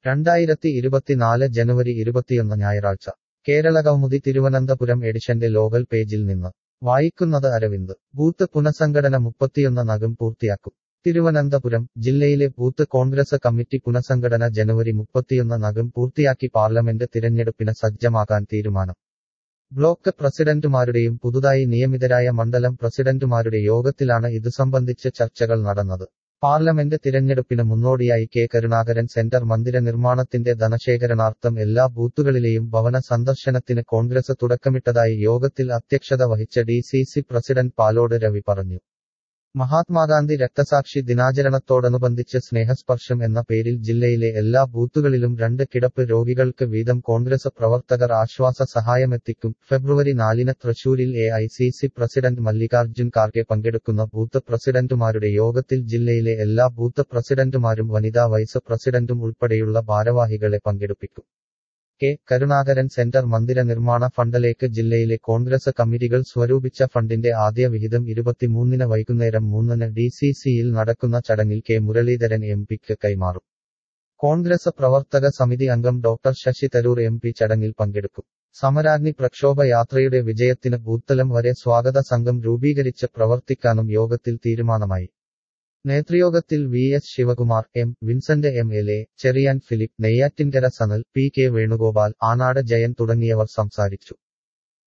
രണ്ടായിരത്തി ഇരുപത്തിനാല് ജനുവരി ഇരുപത്തിയൊന്ന് ഞായറാഴ്ച കേരള കൗമുദി തിരുവനന്തപുരം എഡിഷന്റെ ലോകൽ പേജിൽ നിന്ന് വായിക്കുന്നത് അരവിന്ദ് ബൂത്ത് പുനഃസംഘടന മുപ്പത്തിയൊന്ന് നകം പൂർത്തിയാക്കും തിരുവനന്തപുരം ജില്ലയിലെ ബൂത്ത് കോൺഗ്രസ് കമ്മിറ്റി പുനഃസംഘടന ജനുവരി മുപ്പത്തിയൊന്ന് നകം പൂർത്തിയാക്കി പാർലമെന്റ് തിരഞ്ഞെടുപ്പിന് സജ്ജമാക്കാൻ തീരുമാനം ബ്ലോക്ക് പ്രസിഡന്റുമാരുടെയും പുതുതായി നിയമിതരായ മണ്ഡലം പ്രസിഡന്റുമാരുടെ യോഗത്തിലാണ് ഇതു സംബന്ധിച്ച് ചർച്ചകൾ നടന്നത് പാർലമെന്റ് തിരഞ്ഞെടുപ്പിന് മുന്നോടിയായി കെ കരുണാകരൻ സെന്റർ മന്ദിര നിർമ്മാണത്തിന്റെ ധനശേഖരണാർത്ഥം എല്ലാ ബൂത്തുകളിലെയും ഭവന സന്ദർശനത്തിന് കോൺഗ്രസ് തുടക്കമിട്ടതായി യോഗത്തിൽ അധ്യക്ഷത വഹിച്ച D C C president Palode Ravi പറഞ്ഞു മഹാത്മാഗാന്ധി രക്തസാക്ഷി ദിനാചരണത്തോടനുബന്ധിച്ച് സ്നേഹസ്പർശം എന്ന പേരിൽ ജില്ലയിലെ എല്ലാ ബൂത്തുകളിലും രണ്ട് കിടപ്പ് രോഗികൾക്ക് വീതം കോൺഗ്രസ് പ്രവർത്തകർ ആശ്വാസ സഹായമെത്തിക്കും ഫെബ്രുവരി നാലിന് തൃശൂരിൽ A I C C president Mallikarjun Kharge പങ്കെടുക്കുന്ന ബൂത്ത് പ്രസിഡന്റുമാരുടെ യോഗത്തിൽ ജില്ലയിലെ എല്ലാ ബൂത്ത് പ്രസിഡന്റുമാരും വനിതാ വൈസ് പ്രസിഡന്റും ഉൾപ്പെടെയുള്ള ഭാരവാഹികളെ പങ്കെടുപ്പിക്കും കെ കരുണാകരൻ സെന്റർ മന്ദിര നിർമ്മാണ ഫണ്ടിലേക്ക് ജില്ലയിലെ കോൺഗ്രസ് കമ്മിറ്റികൾ സ്വരൂപിച്ച ഫണ്ടിന്റെ ആദ്യ വിഹിതം ഇരുപത്തിമൂന്നിന് വൈകുന്നേരം മൂന്നിന് ഡി സി സിയിൽ നടക്കുന്ന ചടങ്ങിൽ കെ മുരളീധരൻ എം പിക്ക് കൈമാറും കോൺഗ്രസ് പ്രവർത്തക സമിതി അംഗം doctor Shashi Tharoor M P ചടങ്ങിൽ പങ്കെടുക്കും സമരാഗ്നി പ്രക്ഷോഭ യാത്രയുടെ വിജയത്തിന് ബൂത്തലം വരെ സ്വാഗത സംഘം രൂപീകരിച്ച് പ്രവർത്തിക്കാനും യോഗത്തിൽ തീരുമാനമായി നേതൃയോഗത്തിൽ V S Sivakumar M Vincent M L A Cherian Philip Neyyattinkara Sanal P K Venugopal Anad Jayan തുടങ്ങിയവർ സംസാരിച്ചു